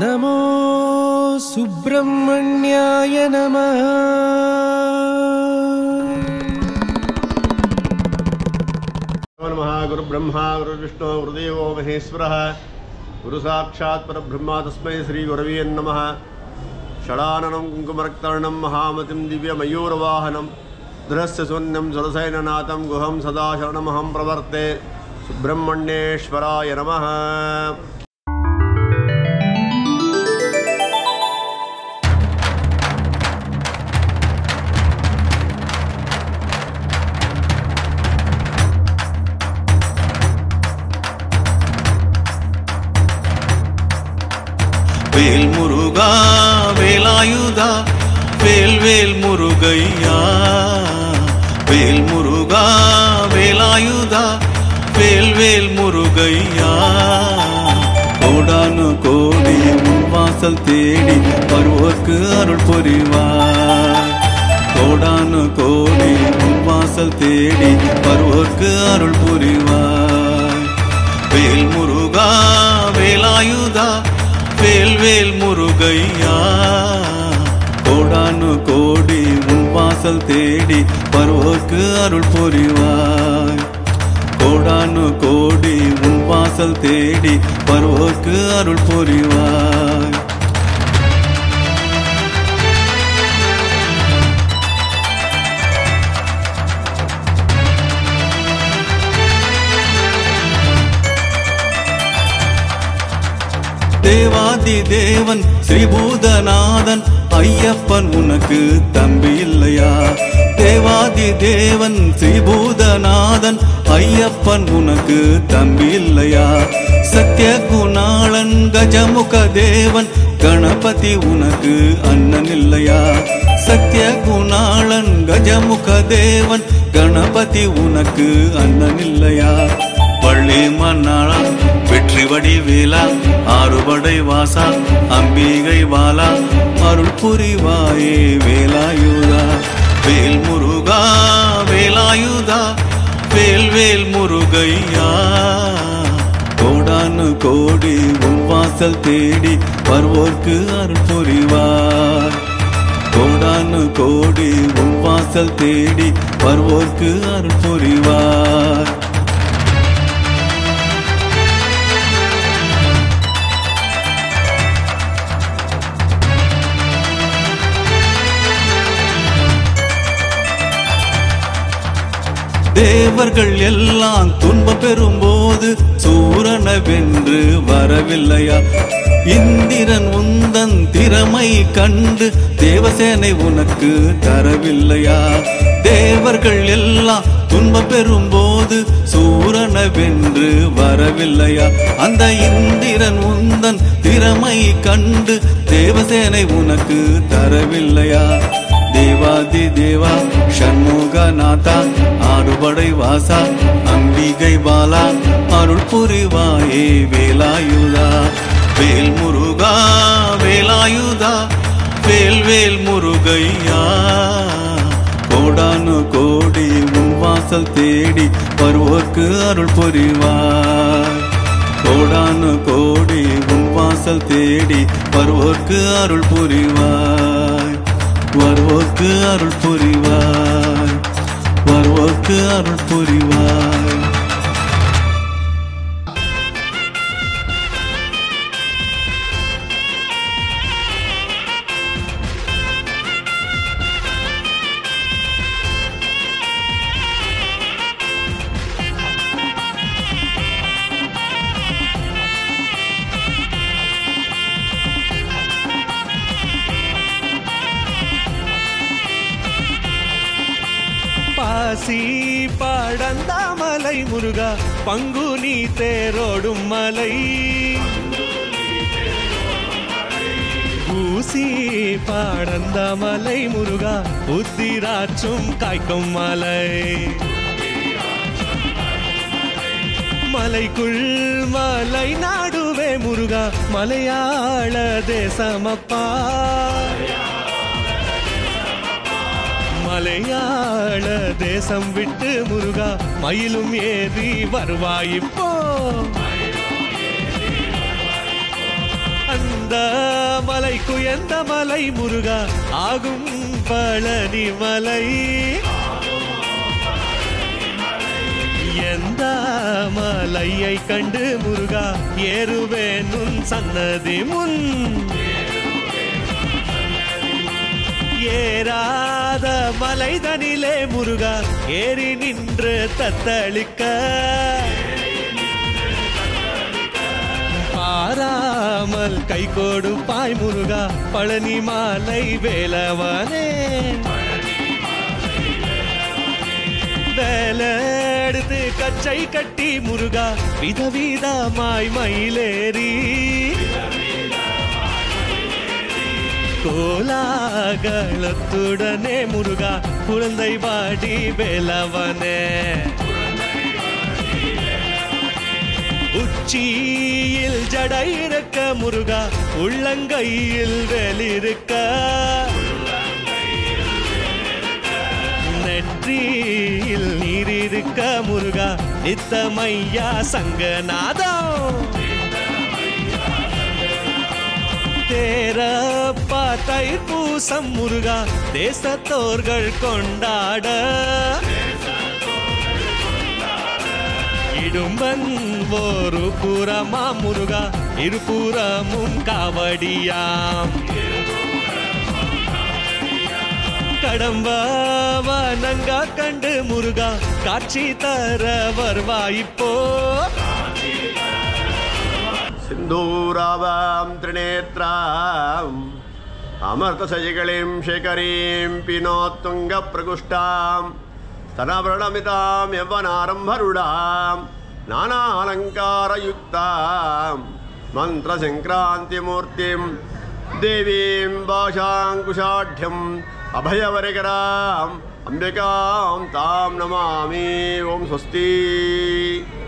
नमो सुब्रह्मण्याय नमः नमः गुरुब्रह्मा गुरुविष्णु गुरुदेवो महेश्वरः गुरुसाक्षात् परब्रह्मा तस्मै श्रीगुरवे नमः षडाननं कुङ्कुमरक्तर्णं महामतिं दिव्यमयूरवाहनं धृस्य शून्यं सुरसैननाथं गुहं सदा शरणमहं प्रवर्ते सुब्रह्मण्येश्वराय नमः வேல் முருகா வேலாயுதா வேல் வேல் முருகையா வேல் முருகா வேலாயுதா வேல் வேல் முருகையா கோடானு கோடி உன் வாசல் தேடி வருவோர்க்கு அருள் புரிவார் கோடானு கோடி உன் வாசல் தேடி வருவோர்க்கு அருள் புரிவார் வேல் முருகா வேலாயுதா வேல் வேல் முருகையா கோடானு கோடி உன் வாசல் தேடி வருவோர்க்கு அருள் புரிவாய் கோடானு கோடி உன் வாசல் தேடி வருவோர்க்கு அருள் புரிவாய் தேவாதி தேவன் ஸ்ரீபூதநாதன் ஐயப்பன் உனக்கு தம்பி இல்லையா தேவாதி தேவன் ஸ்ரீபூதநாதன் ஐயப்பன் உனக்கு தம்பி இல்லையா சத்ய குணாளன் கஜமுக தேவன் கணபதி உனக்கு அண்ணன் இல்லையா சத்ய குணாளன் கஜமுக தேவன் கணபதி உனக்கு அண்ணன் இல்லையா பள்ளி மன்னாளா வெற்றி வடிவேலா ஆறுபடை வாசா அம்பிகை வாலா அருள் புரிவாயே வேலாயுதா வேல் முருகா வேலாயுதா வேல் வேல் முருகையா கோடானு கோடி உன் வாசல் தேடி வருவோர்க்கு அருள் புரிவார் கோடானு கோடி உன் வாசல் தேடி வருவோர்க்கு அருள் புரிவார் தேவர்கள் எல்லாம் துன்பம் பெறும்போது சூரன வென்று வரவில்லையா இந்திரன் உந்தன் திறமை கண்டு தேவசேனை உனக்கு தரவில்லையா தேவர்கள் எல்லாம் துன்பம் பெறும்போது சூரன வென்று வரவில்லையா அந்த இந்திரன் உந்தன் திறமை கண்டு தேவசேனை உனக்கு தரவில்லையா தேவாதி தேவா ஷண்முகநாதா ஆறுபடை வாசா அம்பிகை பாலா அருள் புரிவாயே வேலாயுதா வேல் முருகா வேலாயுதா வேல் வேல் முருகையா கோடானு கோடி உன் வாசல் தேடி வருவோர்க்கு அருள் புரிவாய் கோடானு கோடி உன் வாசல் தேடி வருவோர்க்கு அருள் புரிவாய் வருவோர்க்கு அருள் புரிவாய் வருவோர்க்கு அருள் புரிவாய் பாசி படந்தாமலை முருகா பங்குனி தேரோடும் மலை ஊசி பாடந்தாமலை முருகா புத்திராச்சும் காய்க்கும் மலை மலைக்குள் மலை நாடுவே முருகா மலையாள தேசமப்பா மலையாள தேசம் விட்டு முருகா மயிலும் ஏறி வருவாயிப்போ அந்த மலை குயந்த மலை முருகா ஆகும் பழனி மலை எந்த மலையை கண்டு முருகா ஏறுவேன் உன் சன்னதி முன் ஏறாத மலைதனிலே முருகா ஏறி நின்று தத்தளிக்க பாராமல் கை கொடுப்பாய் முருகா பழனி மாலை வேலவனே வேலெடுத்து கச்சை கட்டி முருகா விதவிதமாய் மயிலேறி கோலாகலத்துடனே முருகா குழந்தை வாடி வேலவனே உச்சியில் ஜடை இருக்க முருகா உள்ளங்கையில் வேலிருக்க நெற்றியில் நீரிருக்க முருகா நித்தமையா சங்கநாதம் தேரப்பா தைப்பூசம் முருகா தேசத்தோர்கள் கொண்டாட இடும்பன் ஒரு புறமா முருகா இருபுறமும் காவடியாம் கடம்பாவா நங்கா கண்டு முருகா காட்சி தர வருவாயிப்போ सिन्दूरावां त्रिनेत्राम् अमर्तसजिकलिं शेखरीं पिनोत्तुङ्गप्रकुष्टां स्तनव्रणमितां यौवनारम्भरुडां नानालङ्कारयुक्तां मन्त्रसङ्क्रान्तिमूर्तिं देवीं भाषाङ्कुशाढ्यम् अभयवरिकराम् अम्बिकां तां नमामि ॐ स्वस्ति